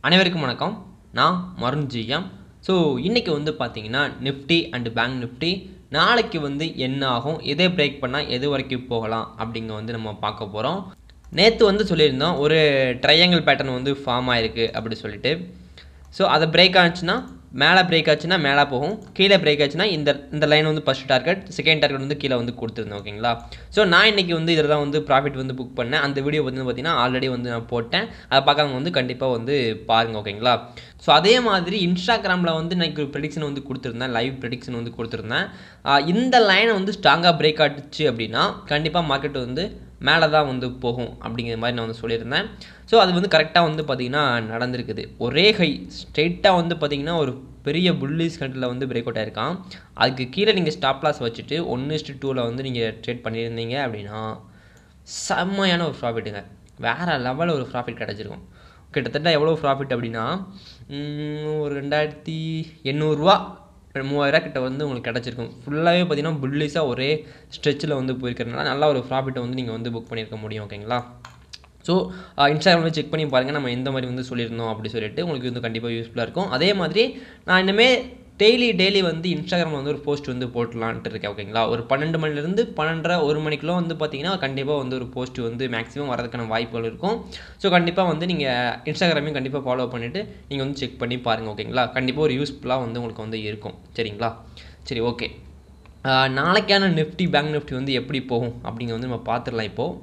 அனைவருக்கும் வணக்கம் நான் மருண் ஜிஎம் ஸோ இன்றைக்கி வந்து பார்த்தீங்கன்னா நிஃப்டி அண்டு பேங்க் நிஃப்டி நாளைக்கு வந்து என்ன ஆகும் எதை பிரேக் பண்ணால் எது வரைக்கும் போகலாம் அப்படிங்க வந்து நம்ம பார்க்க போகிறோம் நேற்று வந்து சொல்லியிருந்தோம் ஒரு ட்ரையாங்கிள் பேட்டர்ன் வந்து ஃபார்ம் ஆயிருக்கு அப்படி சொல்லிட்டு ஸோ அதை பிரேக் ஆச்சுன்னா மேலே பிரேக் ஆச்சுன்னா மேலே போகும் கீழே பிரேக் ஆச்சுன்னா இந்த இந்த லைன் வந்து ஃபஸ்ட் டார்கெட் செகண்ட் டார்கெட் வந்து கீழே வந்து கொடுத்துருந்தேன் ஓகேங்களா ஸோ நான் இன்றைக்கி வந்து இதில் தான் வந்து ப்ராஃபிட் வந்து புக் பண்ணேன் அந்த வீடியோ வந்து பார்த்தீங்கன்னா ஆல்ரெடி வந்து நான் போட்டேன் அதை பார்க்காம வந்து கண்டிப்பாக வந்து பாருங்கள் ஓகேங்களா ஸோ அதே மாதிரி இன்ஸ்டாகிராமில் வந்து நான் ஒரு ப்ரெடிக்ஷன் வந்து கொடுத்துருந்தேன் லைவ் ப்ரெடிக்ஷன் வந்து கொடுத்துருந்தேன் ஆஹ் இந்த லைனை வந்து ஸ்ட்ராங்காக பிரேக் ஆட்டுச்சு அப்படின்னா கண்டிப்பாக மார்க்கெட் வந்து மேலே தான் வந்து போகும் அப்படிங்கிற மாதிரி நான் வந்து சொல்லியிருந்தேன் ஸோ அது வந்து கரெக்டாக வந்து பார்த்திங்கன்னா நடந்திருக்குது ஒரே ஹை ஸ்ட்ரெயிட்டாக வந்து பார்த்திங்கன்னா ஒரு பெரிய புல்லிஸ் கண்டில் வந்து பிரேக் அவுட் ஆயிருக்கான் அதுக்கு கீழே நீங்கள் ஸ்டாப் லாஸ் வச்சுட்டு ஒன்று இஸ்ட்டு டூவில் வந்து நீங்கள் ட்ரேட் பண்ணியிருந்தீங்க அப்படின்னா செம்மையான ஒரு ப்ராஃபிட்டுங்க வேறு லெவலில் ஒரு ப்ராஃபிட் கிடச்சிருக்கும் கிட்டத்தட்ட எவ்வளோ ப்ராஃபிட் அப்படின்னா உம், ஒரு ரெண்டாயிரத்தி எண்ணூறுரூவா மூவாயிரரூவா கிட்ட வந்து உங்களுக்கு கிடச்சிருக்கும் ஃபுல்லாகவே பார்த்தீங்கன்னா புல்லிஸாக ஒரே ஸ்ட்ரெச்சில் வந்து போயிருக்கிறதுனால நல்ல ஒரு ப்ராஃபிட்டை வந்து நீங்கள் வந்து புக் பண்ணியிருக்க முடியும் ஓகேங்களா ஸோ இன்ஸ்டாகிராமில் செக் பண்ணி பாருங்கள் நம்ம எந்த மாதிரி வந்து சொல்லியிருந்தோம் அப்படி சொல்லிட்டு உங்களுக்கு வந்து கண்டிப்பாக யூஸ்ஃபுல்லாக இருக்கும் அதே மாதிரி நான் இனிமேல் டெய்லி டெய்லி வந்து இன்ஸ்டாகிராமில் வந்து ஒரு போஸ்ட் வந்து போட்டலான்ட்டு இருக்கேன் ஓகேங்களா ஒரு பன்னெண்டு மணிலேருந்து பன்னெண்டரை ஒரு மணிக்குள்ள வந்து பார்த்தீங்கன்னா கண்டிப்பாக வந்து ஒரு போஸ்ட் வந்து மேக்ஸிமம் வரதுக்கான வாய்ப்புகள் இருக்கும் ஸோ கண்டிப்பாக வந்து நீங்கள் இன்ஸ்டாகிராமையும் கண்டிப்பாக ஃபாலோ பண்ணிவிட்டு நீங்கள் வந்து செக் பண்ணி பாருங்கள் ஓகேங்களா கண்டிப்பாக ஒரு யூஸ்ஃபுல்லாக வந்து உங்களுக்கு வந்து இருக்கும் சரிங்களா சரி ஓகே நாளைக்கான நிஃப்டி பேங்க் நிஃப்டி வந்து எப்படி போகும் அப்படிங்க வந்து நம்ம பார்த்துடலாம் இப்போது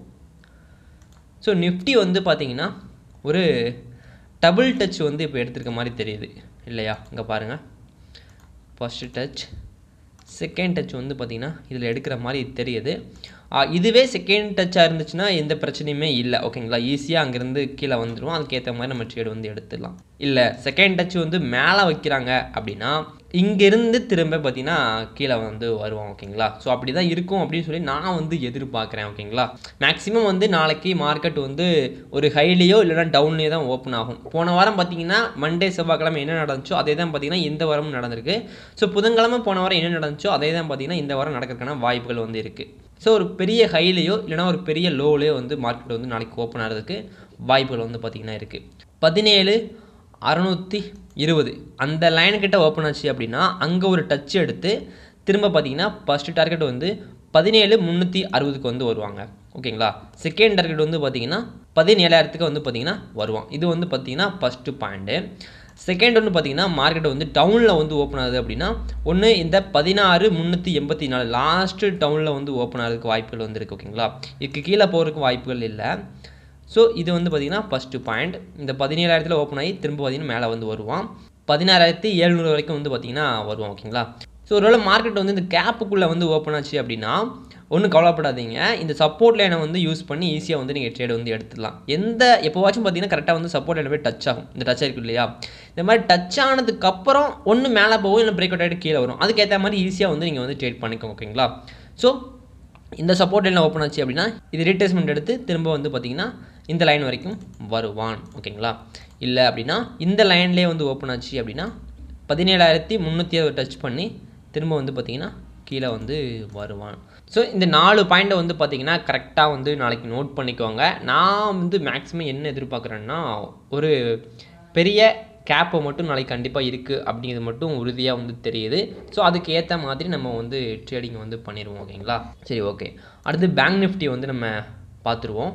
ஸோ நிஃப்டி வந்து பார்த்தீங்கன்னா ஒரு டபுள் டச் வந்து இப்போ எடுத்திருக்க மாதிரி தெரியுது இல்லையா இங்கே பாருங்கள் ஃபஸ்ட்டு டச் செகண்ட் டச் வந்து பார்த்திங்கன்னா இதில் எடுக்கிற மாதிரி தெரியுது ஆ, இதுவே செகண்ட் டச்சாக இருந்துச்சுன்னா எந்த பிரச்சனையுமே இல்லை ஓகேங்களா ஈஸியாக அங்கேருந்து கீழே வந்துடும் அதுக்கேற்ற மாதிரி நம்ம ட்ரேடு வந்து எடுத்துடலாம் இல்லை செகண்ட் டச் வந்து மேலே வைக்கிறாங்க அப்படின்னா இங்கேருந்து திரும்ப பார்த்தீங்கன்னா கீழே வந்து வருவோம் ஓகேங்களா ஸோ அப்படி தான் இருக்கும் அப்படின்னு சொல்லி நான் வந்து எதிர்பார்க்குறேன் ஓகேங்களா மேக்ஸிமம் வந்து நாளைக்கு மார்க்கெட் வந்து ஒரு ஹைலியோ இல்லைனா டவுன்லேயோ தான் ஓப்பன் ஆகும் போன வாரம் பார்த்தீங்கன்னா மண்டே செவ்வாய்க்கிழமை என்ன நடந்துச்சோ அதே தான் பார்த்தீங்கன்னா இந்த வாரமும் நடந்திருக்கு ஸோ புதன்கிழமை போன வாரம் என்ன நடந்துச்சோ அதே தான் பார்த்தீங்கன்னா இந்த வாரம் நடக்கிறதுக்கான வாய்ப்புகள் வந்து இருக்குது ஸோ ஒரு பெரிய ஹைலையோ இல்லைனா ஒரு பெரிய லோலையோ வந்து மார்க்கெட் வந்து நாளைக்கு ஓப்பன் ஆகிறதுக்கு வாய்ப்புகள் வந்து பார்த்திங்கன்னா இருக்குது பதினேழு அறநூற்றி இருபது அந்த லைனுக்கிட்ட ஓப்பன் ஆச்சு அப்படின்னா அங்கே ஒரு டச் எடுத்து திரும்ப பார்த்தீங்கன்னா ஃபஸ்ட்டு டார்கெட் வந்து பதினேழு முந்நூற்றி அறுபதுக்கு வந்து வருவாங்க ஓகேங்களா செகண்ட் டார்கெட் வந்து பார்த்தீங்கன்னா பதினேழாயிரத்துக்கு வந்து பார்த்தீங்கன்னா வருவான் இது வந்து பார்த்தீங்கன்னா ஃபஸ்ட்டு பாயிண்ட்டு செகண்ட் ஒன்று பார்த்தீங்கன்னா மார்க்கெட் வந்து டவுனில் வந்து ஓப்பன் ஆகுது அப்படின்னா ஒன்று இந்த பதினாறு முந்நூற்றி எண்பத்தி நாலு லாஸ்ட்டு டவுனில் வந்து ஓப்பன் ஆகிறதுக்கு வாய்ப்புகள் வந்து இருக்குது ஓகேங்களா இதுக்கு கீழே போகிறதுக்கு வாய்ப்புகள் இல்லை ஸோ இது வந்து பார்த்திங்கன்னா ஃபஸ்ட்டு பாயிண்ட் இந்த பதினேழாயிரத்தில் ஓப்பன் ஆகி திரும்ப பார்த்தீங்கன்னா மேலே வந்து வருவான் பதினாறாயிரத்தி எழுநூறு வரைக்கும் வந்து பார்த்திங்கன்னா வருவான் ஓகேங்களா ஸோ ஒருவேளை மார்க்கெட் வந்து இந்த கேப்புக்குள்ளே வந்து ஓப்பன் ஆச்சு அப்படின்னா ஒன்றும் கவலைப்படாதீங்க இந்த சப்போர்ட் லைனை வந்து யூஸ் பண்ணி ஈஸியாக வந்து நீங்கள் ட்ரேட் வந்து எடுத்துடலாம் எந்த எப்போவாச்சும் பார்த்தீங்கன்னா கரெக்டாக வந்து சப்போர்ட் லைன் போய் டச் ஆகும் இந்த டச் இருக்கு இல்லையா இந்த மாதிரி டச் ஆனதுக்கப்புறம் ஒன்று மேலே போகும் இல்லை பிரேக் அவுட் ஆகிட்டு கீழே வரும் அதுக்கேற்ற மாதிரி ஈஸியாக வந்து நீங்கள் வந்து ட்ரேட் பண்ணிக்கோங்க ஓகேங்களா ஸோ இந்த சப்போர்ட் லைனில் ஓப்பன் ஆச்சு அப்படின்னா இது ரீட்ரேஸ்மெண்ட் எடுத்து திரும்ப வந்து பார்த்தீங்கன்னா இந்த லைன் வரைக்கும் வருவான் ஓகேங்களா இல்லை அப்படின்னா இந்த லைன்லேயே வந்து ஓப்பன் ஆச்சு அப்படின்னா பதினேழாயிரத்தி முந்நூற்றி அறுபது டச் பண்ணி திரும்ப வந்து பார்த்தீங்கன்னா கீழே வந்து வருவான் ஸோ இந்த நாலு பாயிண்ட்டை வந்து பார்த்தீங்கன்னா கரெக்டாக வந்து நாளைக்கு நோட் பண்ணிக்கோங்க நான் வந்து மேக்ஸிமம் என்ன எதிர்பார்க்குறேன்னா ஒரு பெரிய கேப்பை மட்டும் நாளைக்கு கண்டிப்பாக இருக்குது அப்படிங்கிறது மட்டும் உறுதியாக வந்து தெரியுது ஸோ அதுக்கு ஏற்ற மாதிரி நம்ம வந்து ட்ரேடிங் வந்து பண்ணிடுவோம் ஓகேங்களா சரி ஓகே அடுத்து பேங்க் நிஃப்டி வந்து நம்ம பார்த்துருவோம்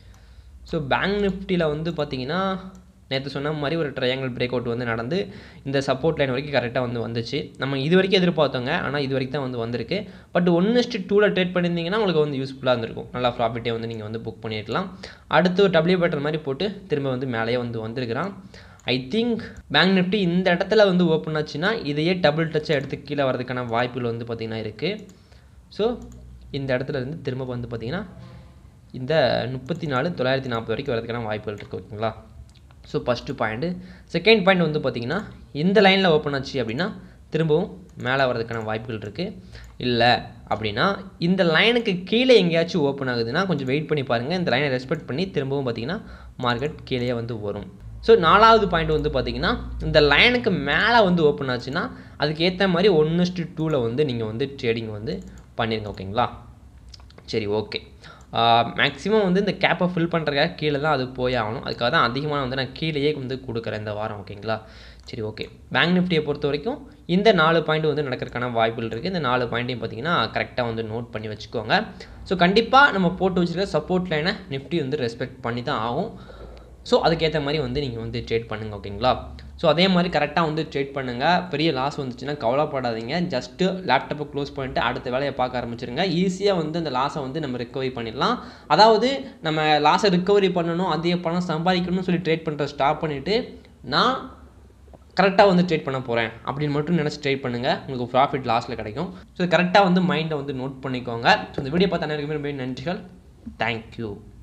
ஸோ பேங்க் நிஃப்டியில் வந்து பார்த்தீங்கன்னா நேற்று சொன்ன மாதிரி ஒரு ட்ரையாங்கிள் பிரேக் அவுட் வந்து நடந்து இந்த சப்போர்ட் லைன் வரைக்கும் கரெக்டாக வந்து வந்துச்சு நம்ம இது வரைக்கும் எதிர்பார்த்தோங்க ஆனால் இது வரைக்கும் தான் வந்து வந்திருக்கு பட் ஒன்று ஸ்டி டூவில் ட்ரேட் பண்ணியிருந்தீங்கன்னா உங்களுக்கு வந்து யூஸ்ஃபுல்லாக இருந்திருக்கும் நல்லா ப்ராஃபிட்டே வந்து நீங்கள் வந்து புக் பண்ணியிருக்கலாம் அடுத்து ஒரு டபிள்யூ பேட்டர் மாதிரி போட்டு திரும்ப வந்து மேலேயே வந்து வந்திருக்கிறான் ஐ திங்க் பேங்க் நிஃப்டி இந்த இடத்துல வந்து ஓப்பன் ஆச்சுன்னா இதையே டபுள் டச்சாக எடுத்து கீழே வரதுக்கான வாய்ப்புகள் வந்து பார்த்திங்கன்னா இருக்குது ஸோ இந்த இடத்துல இருந்து திரும்ப வந்து பார்த்திங்கன்னா இந்த முப்பத்தி நாலு தொள்ளாயிரத்தி நாற்பது வரைக்கும் வரதுக்கான வாய்ப்புகள் இருக்குது ஓகேங்களா so first point second point வந்து பார்த்திங்கன்னா இந்த லைனில் ஓப்பன் ஆச்சு அப்படின்னா திரும்பவும் மேலே வரதுக்கான வாய்ப்புகள் இருக்குது இல்லை அப்படின்னா இந்த லைனுக்கு கீழே எங்கேயாச்சும் ஓப்பன் ஆகுதுன்னா கொஞ்சம் வெயிட் பண்ணி பாருங்கள் இந்த லைனை ரெஸ்பெக்ட் பண்ணி திரும்பவும் பார்த்திங்கன்னா மார்க்கெட் கீழே வந்து வரும் ஸோ நாலாவது பாயிண்ட் வந்து பார்த்திங்கன்னா இந்த லைனுக்கு மேலே வந்து ஓப்பன் ஆச்சுன்னா அதுக்கு ஏற்ற மாதிரி ஒன்று டூவில் வந்து நீங்கள் வந்து ட்ரேடிங் வந்து பண்ணிடுங்க ஓகேங்களா சரி ஓகே மேக்ஸிமம் வந்து இந்த கேப்பை ஃபில் பண்ணுறதுக்காக கீழே தான் அது போய் ஆகணும் அதுக்காக தான் அதிகமாக வந்து நான் கீழேயே வந்து கொடுக்குறேன் இந்த வாரம் ஓகேங்களா சரி ஓகே பேங்க் நிஃப்டியை பொறுத்த வரைக்கும் இந்த நாலு பாயிண்ட் வந்து நடக்கிறதுக்கான வாய்ப்புகள் இருக்குது இந்த நாலு பாயிண்ட்டையும் பார்த்தீங்கன்னா கரெக்டாக வந்து நோட் பண்ணி வச்சுக்கோங்க ஸோ கண்டிப்பாக நம்ம போட்டு வச்சுருக்க சப்போர்ட் லைனை நிஃப்டி வந்து ரெஸ்பெக்ட் பண்ணி தான் ஆகும் ஸோ அதுக்கேற்ற மாதிரி வந்து நீங்கள் வந்து ட்ரேட் பண்ணுங்கள் ஓகேங்களா ஸோ அதே மாதிரி கரெக்டாக வந்து ட்ரேட் பண்ணுங்கள் பெரிய லாஸ் வந்துச்சுன்னா கவலைப்படாதீங்க ஜஸ்ட்டு லேப்டாப்பை க்ளோஸ் பண்ணிட்டு அடுத்த வேலையை பார்க்க ஆரம்பிச்சிருங்க ஈஸியாக வந்து அந்த லாஸை வந்து நம்ம ரிக்கவரி பண்ணிடலாம் அதாவது நம்ம லாஸை ரிக்கவரி பண்ணணும் அதிக பணம் சம்பாதிக்கணும்னு சொல்லி ட்ரேட் பண்ணுற ஸ்டாப் பண்ணிவிட்டு நான் கரெக்டாக வந்து ட்ரேட் பண்ண போகிறேன் அப்படின்னு மட்டும் நினச்சி ட்ரேட் பண்ணுங்கள் உங்களுக்கு ப்ராஃபிட் லாஸில் கிடைக்கும் ஸோ கரெக்டாக வந்து மைண்டை வந்து நோட் பண்ணிக்கோங்க ஸோ இந்த வீடியோ பார்த்த அனைவருக்குமே ரொம்ப நன்றிகள் தேங்க்யூ